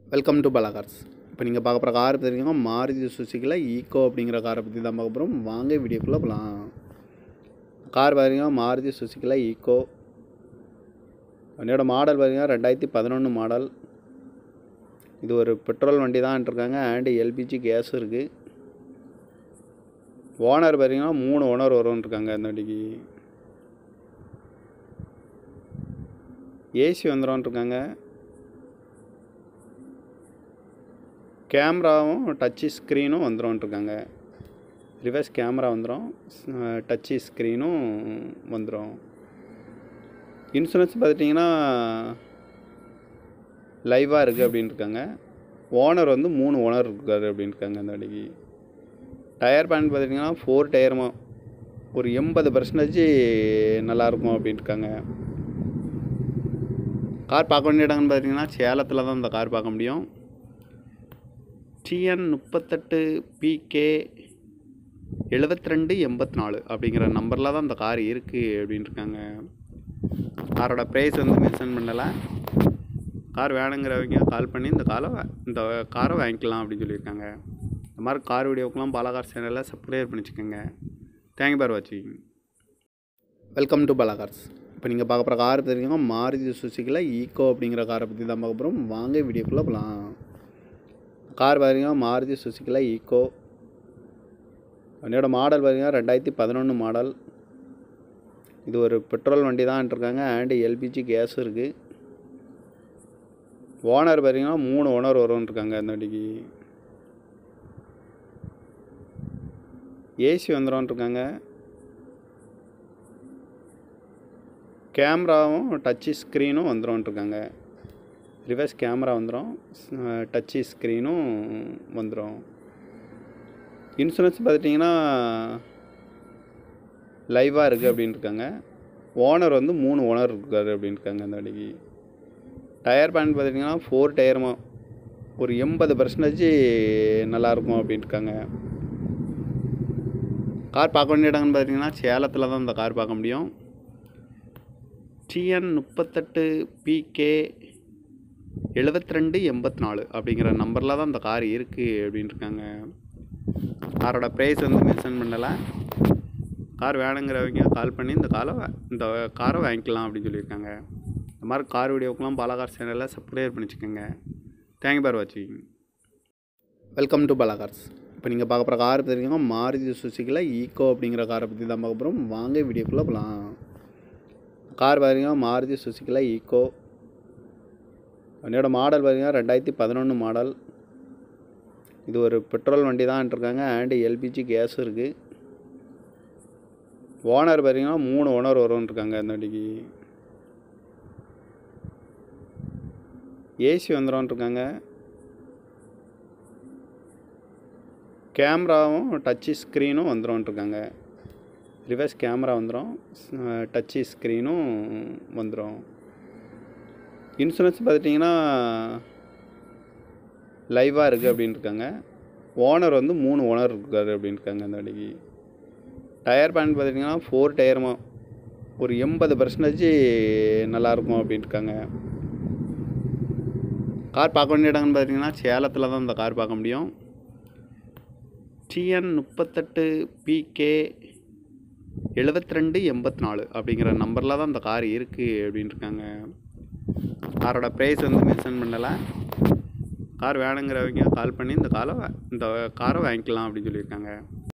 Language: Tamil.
வெல்கம் டு பலா கார்ஸ் இப்போ நீங்கள் பார்க்க போகிற கார் தெரியுங்க மாருதி சுசுக்கியில் ஈக்கோ அப்படிங்கிற காரை பற்றி தான் பார்க்க போகிறோம் வாங்க வீடியோக்குள்ளே போகலாம் கார் பாருங்க மாருதி சுசுக்கியில் ஈக்கோ வண்டியோட மாடல் பாருங்க ரெண்டாயிரத்தி பதினொன்று மாடல் இது ஒரு பெட்ரோல் வண்டி தான் இருக்காங்க அண்டு எல்பிஜி கேஸும் இருக்குது ஓனர் பார்த்தீங்கன்னா மூணு ஓனர் வரும்னு இருக்காங்க அந்த வண்டிக்கு ஏசி வந்துடும் இருக்காங்க கேமராவும் டச்சு ஸ்க்ரீனும் வந்துடும் இருக்காங்க ரிவர்ஸ் கேமரா வந்துடும் டச்சு ஸ்க்ரீனும் வந்துடும் இன்சூரன்ஸ் பார்த்துட்டிங்கன்னா லைவாக இருக்குது அப்படின்னு இருக்காங்க ஓனர் வந்து மூணு ஓனர் இருக்காரு அப்படின்னு இருக்காங்க அந்த வண்டிக்கு டயர் பேண்ட் பார்த்துட்டிங்கன்னா ஃபோர் டயருமா ஒரு எண்பது பர்சன்டேஜ் நல்லாயிருக்கும் அப்படின்னு இருக்காங்க கார் பார்க்க வேண்டிய இடம்னு பார்த்தீங்கன்னா சேலத்தில் தான் இந்த கார் பார்க்க முடியும் டிஎன் முப்பத்தெட்டு பிகே எழுபத்தி ரெண்டு எண்பத்தி நாலு அப்படிங்கிற நம்பரில் தான் இந்த கார் இருக்குது அப்படின்னு இருக்காங்க காரோட ப்ரைஸ் வந்து மென்ஷன் பண்ணலை கார் வேணுங்கிறவங்க கால் பண்ணி இந்த காரை வா- இந்த காரை வாங்கிக்கலாம் அப்படின்னு சொல்லியிருக்காங்க இந்த மாதிரி கார் வீடியோக்கெலாம் பாலாகார் சேனலில் சப்ஸ்கிரைப் பண்ணி வச்சுக்கோங்க தேங்க்யூ பார் வாட்சிங் வெல்கம் டு பலாகார்ஸ் இப்போ நீங்கள் பார்க்க போகிற கார் தெரியுங்க மாருதி சுசுக்கியில் ஈக்கோ அப்படிங்கிற காரை பற்றி தான் பார்க்க போகிறோம் வாங்க வீடியோக்குள்ளே போகலாம் கார் பாருங்க மாருதி சுசுக்கியில் ஈக்கோ வண்டியோட மாடல் பாருங்க ரெண்டாயிரத்தி பதினொன்று மாடல் இது ஒரு பெட்ரோல் வண்டி தான் இருக்காங்க அண்டு எல்பிஜி கேஸும் இருக்குது ஓனர் பார்த்தீங்கன்னா மூணு ஓனர் வரும்னு இருக்காங்க அந்த வண்டிக்கு ஏசி வந்துடும் இருக்காங்க கேமராவும் டச்சு ஸ்க்ரீனும் வந்துடும் இருக்காங்க ரிவர்ஸ் கேமரா வந்துடும் டச்சு ஸ்க்ரீனும் வந்துடும் இன்சூரன்ஸ் பார்த்துட்டிங்கன்னா லைவாக இருக்குது அப்படின்னு இருக்காங்க ஓனர் வந்து மூணு ஓனர் இருக்காரு அப்படின்னு இருக்காங்க அந்த வண்டிக்கு டயர் பேண்ட் பார்த்துட்டிங்கன்னா ஃபோர் டயருமா ஒரு எண்பது பர்சன்டேஜ் நல்லாயிருக்கும் அப்படின்னு இருக்காங்க கார் பார்க்க வேண்டிய இடம்னு பார்த்தீங்கன்னா சேலத்தில் தான் இந்த கார் பார்க்க முடியும் டிஎன் முப்பத்தெட்டு பிகே எழுபத்தி ரெண்டு எண்பத்தி நாலு அப்படிங்கிற நம்பரில் தான் இந்த கார் இருக்குது அப்படின்னு இருக்காங்க காரோட ப்ரைஸ் வந்து மென்ஷன் பண்ணலை கார் வேணுங்கிறவங்க கால் பண்ணி இந்த காரை வா- இந்த காரை வாங்கிக்கலாம் அப்படின்னு சொல்லியிருக்காங்க இந்த மாதிரி கார் வீடியோக்கெலாம் பாலாகார் சேனலில் சப்ஸ்கிரைப் பண்ணி வச்சுக்கோங்க தேங்க்யூ பார் வாட்சிங் வெல்கம் டு பலாகார்ஸ் இப்போ நீங்கள் பார்க்க போகிற கார் தெரியுங்க மாருதி சுசுக்கியில் ஈக்கோ அப்படிங்கிற காரை பற்றி தான் பார்க்க போகிறோம் வாங்க வீடியோக்குள்ளே போகலாம் கார் பாருங்க மாருதி சுசுக்கியில் ஈக்கோ வண்டியோட மாடல் பாருங்க ரெண்டாயிரத்தி பதினொன்று மாடல் இது ஒரு பெட்ரோல் வண்டி தான் இருக்காங்க அண்டு எல்பிஜி கேஸும் இருக்குது ஓனர் பார்த்தீங்கன்னா மூணு ஓனர் வரும்னு இருக்காங்க அந்த வண்டிக்கு ஏசி வந்துடும் இருக்காங்க கேமராவும் டச்சு ஸ்க்ரீனும் வந்துடும் இருக்காங்க ரிவர்ஸ் கேமரா வந்துடும் டச்சு ஸ்க்ரீனும் வந்துடும் இன்சூரன்ஸ் பார்த்துட்டிங்கன்னா லைவாக இருக்குது அப்படின்னு இருக்காங்க ஓனர் வந்து மூணு ஓனர் இருக்காரு அப்படின்னு இருக்காங்க அந்த வண்டிக்கு டயர் பேண்ட் பார்த்துட்டிங்கன்னா ஃபோர் டயருமா ஒரு எண்பது பர்சன்டேஜ் நல்லாயிருக்கும் அப்படின்னு இருக்காங்க கார் பார்க்க வேண்டிய இடம்னு பார்த்தீங்கன்னா சேலத்தில் தான் இந்த கார் பார்க்க முடியும் டிஎன் முப்பத்தெட்டு பிகே எழுபத்தி ரெண்டு எண்பத்தி நாலு அப்படிங்கிற நம்பரில் தான் இந்த கார் இருக்குது அப்படின்னு இருக்காங்க காரோட ப்ரைஸ் வந்து மென்ஷன் பண்ணலை கார் வேணுங்கிறவங்க கால் பண்ணி இந்த காரை வா- இந்த காரை வாங்கிக்கலாம் அப்படின்னு சொல்லியிருக்காங்க